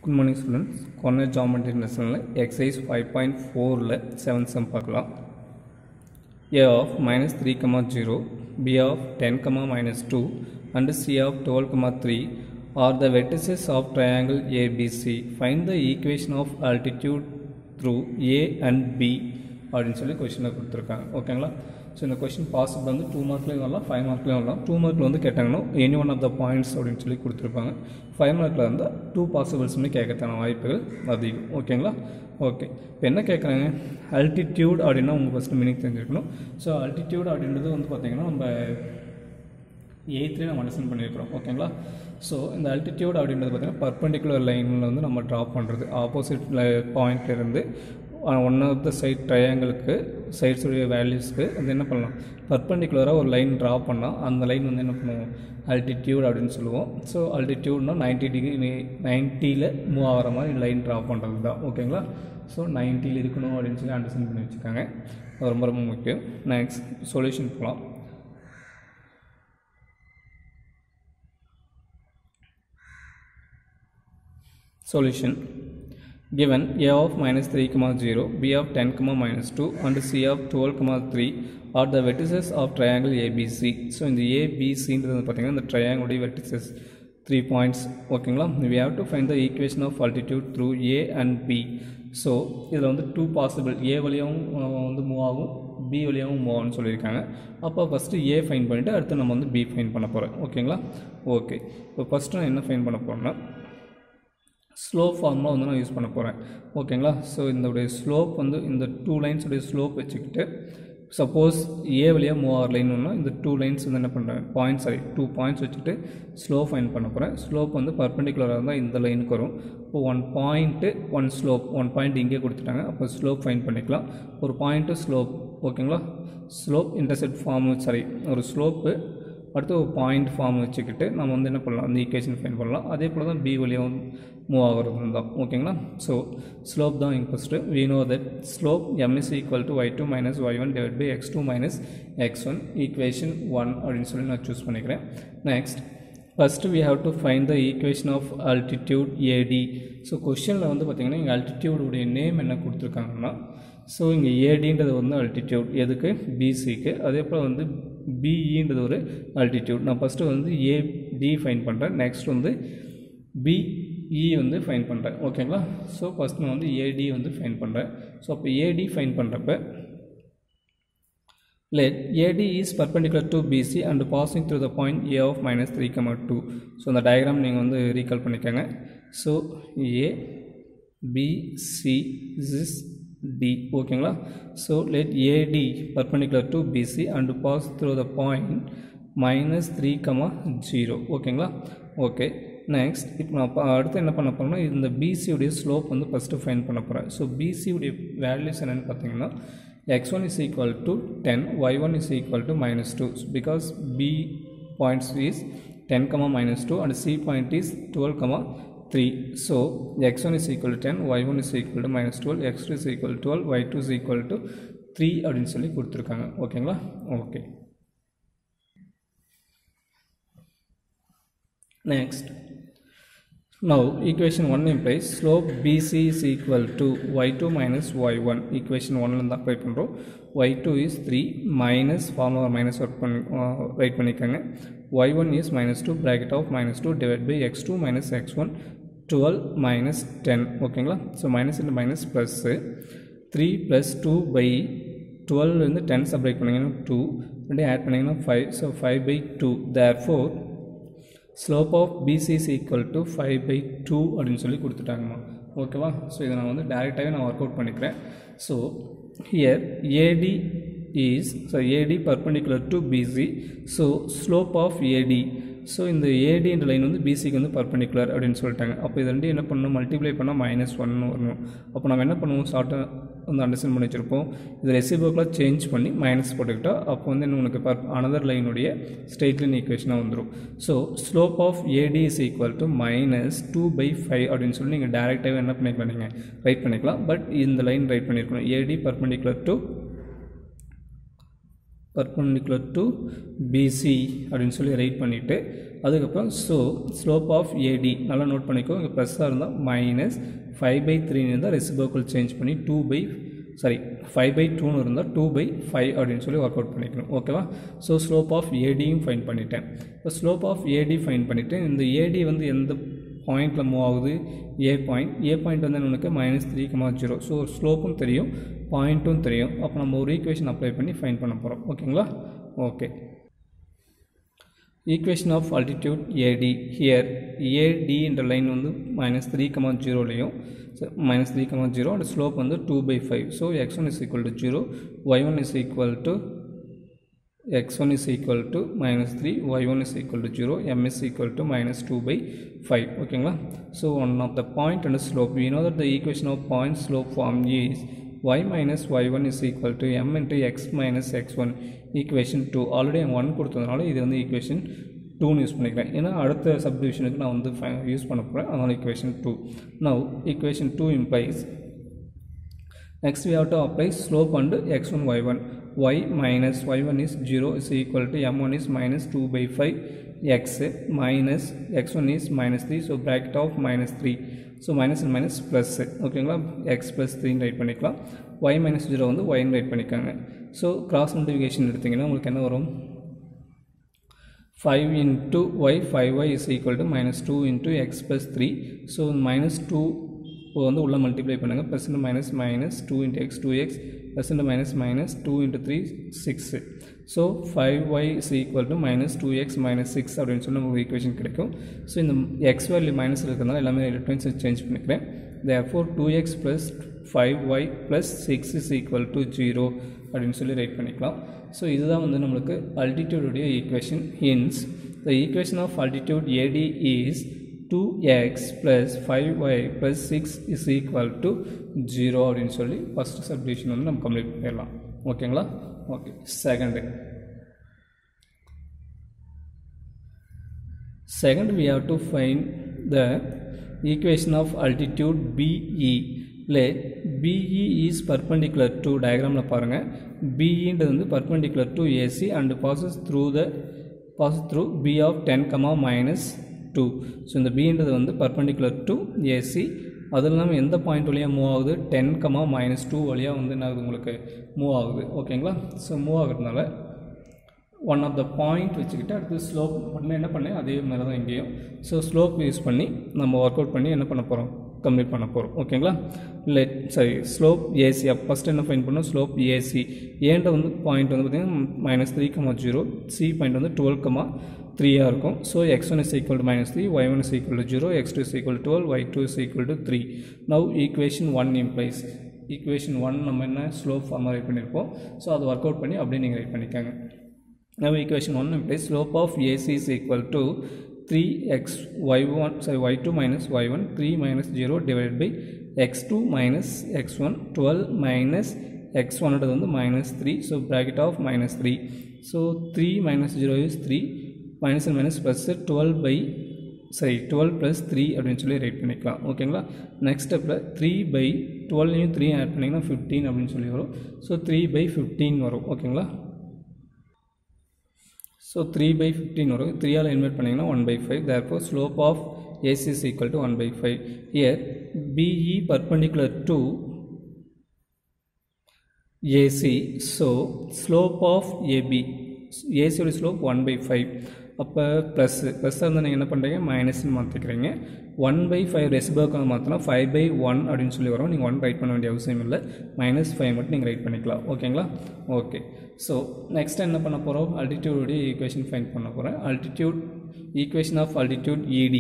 Good morning students corner geometry லெசனில் exercise five point ஃபோரில் seven sum பார்க்கலாம் A of minus three comma zero B of ten comma minus two and C of twelve comma three are the vertices of triangle ABC find the equation of altitude through A and B அப்படின்னு சொல்லி கொஷினை கொடுத்துருக்காங்க ஓகேங்களா so இந்த question possible வந்து two மார்க்லேயும் வரலாம் five மார்க்லேயும் வரலாம் டூ மார்க்கில் வந்து கேட்டாங்கன்னா any one of the points அப்படின்னு சொல்லி கொடுத்துருப்பாங்க ஃபைவ் மார்க்கில் வந்து டூ பாசிபிள்ஸ்னு கேட்கறதுக்கான வாய்ப்புகள் அதிகம் ஓகேங்களா ஓகே இப்போ என்ன கேட்குறாங்க அல்டிடியூட் அப்படின்னா உங்களுக்கு ஃபஸ்ட்டு மீனிங் தெரிஞ்சிருக்கணும் ஸோ அல்டிடியூட் அப்படின்றது வந்து பார்த்திங்கன்னா நம்ம எயித்லேயே நம்ம அண்டர்ஸ்டாண்ட் பண்ணியிருக்கிறோம் ஓகேங்களா ஸோ இந்த அல்டிடியூட் அப்படின்றது பார்த்திங்கன்னா பர்பண்டிகுலர் லைனில் வந்து நம்ம ட்ராப் பண்ணுறது ஆப்போசிட் பாயிண்ட்லேருந்து ஒன் ஆஃப் த சைட் ட்ரையாங்கிளுக்கு சைட்ஸுடைய வேல்யூஸ்க்கு அது என்ன பண்ணலாம் பர்பண்டிகுலராக ஒரு லைன் ட்ரா பண்ணால் அந்த லைன் வந்து என்ன பண்ணுவோம் அல்டிடியூட் அப்படின்னு சொல்லுவோம் ஸோ அல்டிடியூட்னா நைன்ட்டி டிகிரி நைன்ட்டியில் மூவ் ஆகிற மாதிரி லைன் ட்ரா பண்ணுறது தான் ஓகேங்களா ஸோ நைன்ட்டியில் இருக்கணும் அப்படின்னு சொல்லி அண்டர்ஸ்டாண்ட் பண்ணி வச்சுருக்காங்க அது ரொம்ப ரொம்ப முக்கியம் நெக்ஸ்ட் சொல்யூஷன் போகலாம் Solution given a of minus 3 comma 0 b of 10 comma minus 2 and c of 12 comma 3 are the vertices of triangle abc so இந்த ஏபிசின்றது வந்து பார்த்தீங்கன்னா இந்த ட்ரையாங்குடைய வெர்டிசஸ் த்ரீ பாயிண்ட்ஸ் ஓகேங்களா we have to find the equation of altitude through a and b so இதில் வந்து two possible ஏ வழியாகவும் வந்து மூவ் ஆகும் பி வழியாகவும் மூவ் ஆகும்னு சொல்லியிருக்காங்க அப்போ ஃபஸ்ட்டு ஏ ஃபைன் பண்ணிவிட்டு அடுத்து நம்ம வந்து பி ஃபைன் பண்ண போகிறோம் ஓகேங்களா ஓகே இப்போ ஃபஸ்ட்டு நான் என்ன ஃபைன் பண்ண போகிறேன்னா ஸ்லோப் ஃபார்முலா வந்து நான் யூஸ் பண்ண போகிறேன் ஓகேங்களா ஸோ இதோடைய ஸ்லோப் வந்து இந்த டூ லைன்ஸுடைய ஸ்லோப் வச்சுக்கிட்டு சப்போஸ் ஏ வழியாக மூவ் ஆர் லைன்னா இந்த டூ லைன்ஸ் வந்து என்ன பண்ணுறேன் பாயிண்ட் சாரி டூ பாயிண்ட்ஸ் வச்சுட்டு ஸ்லோ ஃபைன் பண்ண போகிறேன் ஸ்லோப் வந்து பர்பண்டிகுலராக இருந்தால் இந்த லைனுக்கு வரும் இப்போ one point one slope one point இங்கே கொடுத்துட்டாங்க அப்போ ஸ்லோப் ஃபைன் பண்ணிக்கலாம் ஒரு பாயிண்ட்டு ஸ்லோப் ஓகேங்களா ஸ்லோப் இன்டர்செப்ட் ஃபார்ம் சாரி ஒரு ஸ்லோப்பு அடுத்து ஒரு பாயிண்ட் ஃபார்ம் வச்சுக்கிட்டு நம்ம வந்து என்ன பண்ணலாம் அந்த ஈக்குவேஷன் ஃபைன் பண்ணலாம் அதே போல் தான் பி வழியாகவும் மூவ் ஆகிறது தான் ஓகேங்களா ஸோ ஸ்லோப் தான் இங்கே first we know that slope m is equal to y two minus y one divide by x two minus x one equation one அப்படின்னு சொல்லி நான் சூஸ் பண்ணிக்கிறேன் next first we have to find the equation of altitude AD so கொஷனில் வந்து பார்த்திங்கன்னா இங்கே அல்டிடியூடுடைய name என்ன கொடுத்துருக்காங்கன்னா ஸோ இங்கே ஏடின்றது வந்து அல்டிடியூட் எதுக்கு பிசிக்கு அதே போல் வந்து பிஇன்றது ஒரு அல்டிடியூட் நான் ஃபஸ்ட்டு வந்து ஏடி ஃபைன் பண்ணுறேன் நெக்ஸ்ட் வந்து பிஇ வந்து ஃபைன் பண்ணுறேன் ஓகேங்களா ஸோ ஃபஸ்ட் நான் வந்து ஏடி வந்து ஃபைன் பண்ணுறேன் ஸோ அப்போ ஏடி ஃபைன் பண்ணுறப்ப let AD is perpendicular to BC and passing through the point A of minus 3 comma 2 so அந்த டயக்ராம் நீங்கள் வந்து ரீகால் பண்ணிக்கோங்க so A B C this D ஓகேங்களா so let AD perpendicular to BC and pass through the point minus 3 comma 0 ஓகேங்களா okay next இப்போ நான் ப- அடுத்து என்ன பண்ண போகிறேன்னா இந்த பிசியுடைய ஸ்லோப் வந்து ஃபஸ்ட்டு ஃபைன் பண்ண போகிறேன் ஸோ பிசியுடைய வேல்யூஸ் என்னென்னு பார்த்தீங்கன்னா x1 is equal to 10 y1 is equal to minus 2 because b points is 10 comma minus 2 and c point is 12 comma 3 so x1 is equal to 10 y1 is equal to minus 12 x2 is equal to 12 y2 is equal to 3 அப்படின்னு சொல்லி கொடுத்துருக்காங்க ஓகேங்களா okay next Now equation 1 implies slope BC is equal to y2 minus y1 equation 1 இருந்து apply பண்ணுறோம் y2 is 3 minus formula minus work பண்ணி write பண்ணிக்கோங்க y1 is minus 2 bracket of minus 2 divided by x2 minus x1 12 minus 10 ஓகேங்களா so minus into minus plus three plus two by டுவெல்லேருந்து ten subtract பண்ணிங்கன்னா two ரெண்டையும் add பண்ணிங்கன்னா five so five by two therefore slope of BC is equal to five by two அப்படின்னு சொல்லி கொடுத்துட்டாங்கம்மா ஓகேவா so இதை நான் வந்து டேரெக்டாகவே நான் ஒர்க் அவுட் பண்ணிக்கிறேன் so here AD is so AD perpendicular to BC so slope of AD so இந்த ஏடின்ற லைன் வந்து பிசிக்கு வந்து பர்பண்டிகுலர் அப்படின்னு சொல்லிட்டாங்க அப்போ இது ரெண்டு என்ன பண்ணணும் மல்டிப்ளை பண்ணால் மைனஸ் ஒன்னு வரணும் அப்போ நம்ம என்ன பண்ணுவோம் ஷார்ட்டாக வந்து அண்டர்ஸ்டாண்ட் பண்ணி வச்சுருப்போம் இது ரெசிபோக்கெலாம் சேஞ்ச் பண்ணி மைனஸ் போட்டுக்கிட்டா அப்போ வந்து என்ன உனக்கு பர் அனதர் லைனுடைய ஸ்ட்ரெயிட் லைன் ஈக்குவேஷனாக வந்துடும் so slope of AD is equal to minus two by five அப்படின்னு சொல்லி நீங்கள் டேரெக்டாகவே என்ன பண்ணிக்கலாம் நீங்கள் ரைட் பண்ணிக்கலாம் பட் இந்த லைன் ரைட் பண்ணியிருக்கணும் AD perpendicular to perpendicular to BC அப்படின்னு சொல்லி ரைட் பண்ணிவிட்டு அதுக்கப்புறம் ஸோ ஸ்லோப் ஆஃப் ஏடி நல்லா நோட் பண்ணிக்கோ இங்கே ப்ளஸ்ஸாக இருந்தால் மைனஸ் ஃபைவ் பை த்ரீன்னு இருந்தால் ரெசிபோக்கல் சேஞ்ச் பண்ணி two by sorry five by டூன்னு இருந்தால் டூ பை ஃபைவ் அப்படின்னு சொல்லி ஒர்க் அவுட் பண்ணிக்கணும் ஓகேவா ஸோ ஸ்லோப் ஆஃப் ஏடியும் ஃபைன் பண்ணிட்டேன் இப்போ ஸ்லோப் ஆஃப் ஏடி ஃபைன் பண்ணிவிட்டு இந்த ஏடி வந்து எந்த பாயிண்டில் மூவ் ஆகுது ஏ பாயிண்ட் ஏ பாயிண்ட் வந்து நமக்கு minus three comma zero so ஸ்லோப்பும் தெரியும் பாயிண்ட்டும் தெரியும் அப்போ நம்ம ஒரு ஈக்குவேஷன் அப்ளை பண்ணி ஃபைன் பண்ண போகிறோம் ஓகேங்களா okay equation of altitude AD here AD என்ற லைன் வந்து மைனஸ் த்ரீ கமா ஜீரோலையும் minus three comma zero and slope வந்து two by five so x one is equal to zero y one is equal to x1 is equal to minus 3 y1 is equal to 0 m is equal to minus 2 by 5 ஓகேங்களா so one of the point and slope we know that the equation of point slope form is y minus y1 is equal to m into x minus x1 equation 2 already அங்கே one கொடுத்ததுனால இது வந்து equation டூன்னு use பண்ணிக்கிறேன் ஏன்னா அடுத்த சப்டிவிஷனுக்கு நான் வந்து யூஸ் பண்ண போகிறேன் அதனால் equation two now equation two implies Next we have to apply slope and x1 y1. y minus y1 is 0 is equal to m1 is minus 2 by 5 x minus x1 is minus 3 so bracket of minus 3 so minus and minus plus ஓகேங்களா x plus 3 write பண்ணிக்கலாம் y minus 0 வந்து y write பண்ணிக்காங்க so cross multiplication எடுத்திங்கன்னா உங்களுக்கு என்ன வரும் 5 into y 5y is equal to minus 2 into x plus 3 so minus 2 இப்போ வந்து உள்ள மல்டிப்ளை பண்ணுங்கள் plus into minus minus two into x two x plus into minus minus two into three six so five y is equal to minus two x minus six அப்படின்னு சொல்லி நமக்கு equation கிடைக்கும் so இந்த X value minus இருக்கிறதுனால எல்லாமே electronics change பண்ணிக்கிறேன் therefore two x plus five y plus six is equal to zero அப்படின்னு சொல்லி ரைட் பண்ணிக்கலாம் ஸோ இதுதான் வந்து நம்மளுக்கு அல்டிடியூடுடைய equation hence the equation of altitude AD is 2x plus 5y plus 6 is equal to 0 அப்படின்னு சொல்லி ஃபஸ்ட் சப்டிவிஷன் வந்து நம்ம கம்ப்ளீட் பண்ணிடலாம் ஓகேங்களா okay second second we have to find the equation of altitude BE let BE is perpendicular to diagramல பாருங்க BE வந்து perpendicular to AC and passes through the passes through B of 10 comma minus 2 so இந்த பின்றது வந்து perpendicular to AC அது இல்லாமல் எந்த point வழியாக மூவ் ஆகுது டென் கமா மைனஸ் டூ வழியாக வந்து என்ன ஆகுது உங்களுக்கு மூவ் ஆகுது ஓகேங்களா ஸோ மூவ் ஆகுறதுனால ஒன் ஆஃப் த பாயிண்ட் வச்சுக்கிட்டு அடுத்து ஸ்லோப் உடனே என்ன பண்ணேன் அதே மாதிரி தான் இங்கேயும் ஸோ ஸ்லோப் யூஸ் பண்ணி நம்ம ஒர்க் அவுட் பண்ணி என்ன பண்ண போகிறோம் கம்ப்ளீட் பண்ண போகிறோம் ஓகேங்களா லெட் சரி ஸ்லோப் ஏசி அப்போ ஃபஸ்ட் என்ன ஃபைன் பண்ணோம் ஸ்லோப் ஏசி ஏன்ட வந்து பாயிண்ட் வந்து பார்த்திங்கன்னா minus three comma zero C point வந்து டுவெல் கமா த்ரீயாக இருக்கும் so x one is equal to minus three y one is equal to zero x two is equal twelve y two is equal to three now equation one implies equation one நம்ம என்ன slope ஃபார்மாக write பண்ணியிருப்போம் so அதை work out பண்ணி அப்படியே நீங்கள் right பண்ணிக்காங்க Now equation 1 implies slope of AC is equal to 3x y1 sorry y2 minus y1 3 minus 0 divided by x2 minus x1 12 minus x1 ன்றது வந்து minus 3 so bracket of minus 3 so 3 minus 0 is 3 minus and minus plus 12 by சரி twelve plus three அப்படின்னு சொல்லி write பண்ணிக்கலாம் ஓகேங்களா next ஸ்டெப்பில் three by டுவெல்லையும் three add பண்ணிங்கன்னா ஃபிஃப்டீன் அப்படின்னு சொல்லி வரும் ஸோ த்ரீ பை ஃபிஃப்டீன் வரும் ஓகேங்களா ஸோ த்ரீ பை ஃபிஃப்டின் வரும் த்ரீயால் இன்வெர்ட் பண்ணிங்கன்னா one by five therefore slope of AC is equal to one by five இயர் PE perpendicular to AC so slope of AB ஏசியோட ஸ்லோப் ஒன் பை ஃபைவ் அப்போ plus ப்ளஸ்ஸாக இருந்தால் நீங்கள் என்ன பண்ணுறீங்க மைனஸ்னு மாற்றிக்கிறீங்க ஒன் பை ஃபைவ் ரெசிபர்க்காக மாற்றினா ஃபைவ் பை ஒன் அப்படின்னு சொல்லி வரும் நீங்கள் ஒன் ரைட் பண்ண வேண்டிய அவசியம் இல்லை மைனஸ் ஃபைவ் மட்டும் நீங்கள் ரைட் பண்ணிக்கலாம் ஓகேங்களா ஓகே ஸோ நெக்ஸ்ட் என்ன பண்ண போகிறோம் அல்டிடியூடுடைய ஈக்குவேஷன் ஃபைன் பண்ண போகிறேன் altitude equation of altitude ED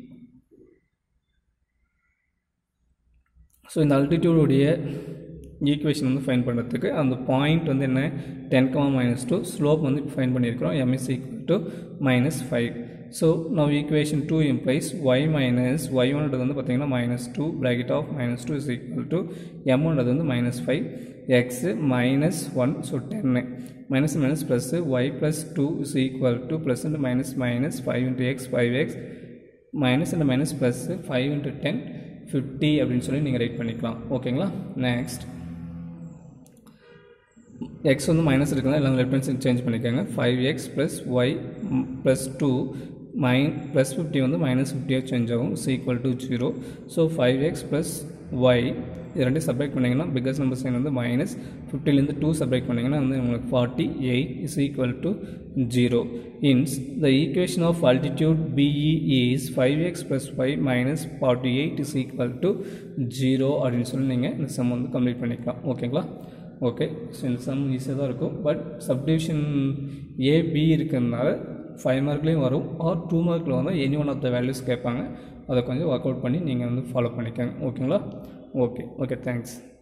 so இந்த அல்டிடியூடுடைய ஈக்குவேஷன் வந்து ஃபைன் பண்ணுறதுக்கு அந்த பாயிண்ட் வந்து என்ன ten comma minus two slope வந்து ஃபைன் பண்ணியிருக்கிறோம் m is equal to minus five so now equation two implies y minus y ஒன்றது வந்து பார்த்திங்கன்னா minus two bracket of minus two is equal to m ஒன்றது வந்து minus five x minus one so டென்னு minus minus plus y plus two is equal to plus into minus minus five into x five x minus into minus plus five into ten fifty அப்படின்னு சொல்லி நீங்கள் right பண்ணிக்கலாம் ஓகேங்களா next X வந்து minus இருக்குதுனா எல்லாம் left hand change பண்ணிக்கோங்க five x plus y plus two minus plus fifty வந்து மைனஸ் ஃபிஃப்டியாக சேஞ்ச் ஆகும் C equal to zero so five x plus y இது ரெண்டையும் சப்ரேட் பண்ணிங்கன்னா பிக்கஸ்ட் நம்பர் சைன் வந்து மைனஸ் ஃபிஃப்டிலேருந்து டூ சப்ரேட் பண்ணிங்கன்னா வந்து உங்களுக்கு forty eight is equal to zero hence the equation of altitude PE is five x plus five minus forty eight is equal to zero அப்படின்னு சொல்லி நீங்கள் இந்த சம் வந்து கம்ப்ளீட் பண்ணிக்கலாம் ஓகேங்களா ஓகே ஸோ இந்த சம் ஈஸியாக தான் இருக்கும் பட் சப்டிவிஷன் ஏபி இருக்கிறதுனால ஃபைவ் மார்க்லேயும் வரும் ஆர் டூ மார்க்கில் வந்தால் any one of the values கேட்பாங்க அதை கொஞ்சம் ஒர்க் அவுட் பண்ணி நீங்கள் வந்து ஃபாலோ பண்ணிக்கோங்க ஓகேங்களா ஓகே ஓகே தேங்க்ஸ்